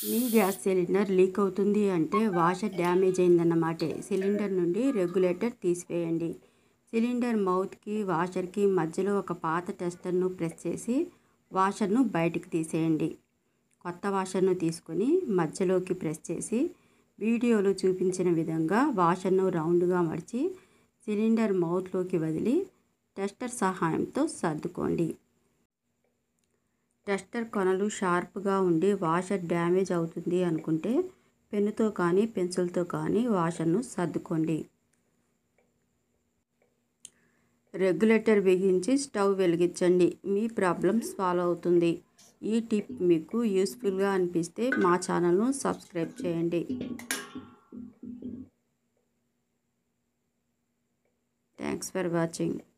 మీ gas cylinder leak అవుతుంది అంటే washer damage అయిందన్నమాటే సిలిండర్ నుండి రెగ్యులేటర్ తీసివేయండి సిలిండర్ మౌత్కి వాషర్కి మధ్యలో ఒక పాత టెస్టర్ను ప్రెస్ చేసి వాషర్ను బయటికి తీసేయండి కొత్త వాషర్ను తీసుకొని మధ్యలోకి ప్రెస్ చేసి వీడియోలో చూపించిన విధంగా వాషర్ను రౌండ్గా మడిచి సిలిండర్ మౌత్లోకి వదిలి టెస్టర్ సహాయంతో సర్దుకోండి టెస్టర్ కొనలు షార్ప్గా ఉండి వాషర్ డ్యామేజ్ అవుతుంది అనుకుంటే పెన్నుతో కానీ పెన్సిల్తో కానీ వాషర్ను సర్దుకోండి రెగ్యులేటర్ బిగించి స్టవ్ వెలిగించండి మీ ప్రాబ్లం సాల్వ్ అవుతుంది ఈ టిప్ మీకు యూస్ఫుల్గా అనిపిస్తే మా ఛానల్ను సబ్స్క్రైబ్ చేయండి థ్యాంక్స్ ఫర్ వాచింగ్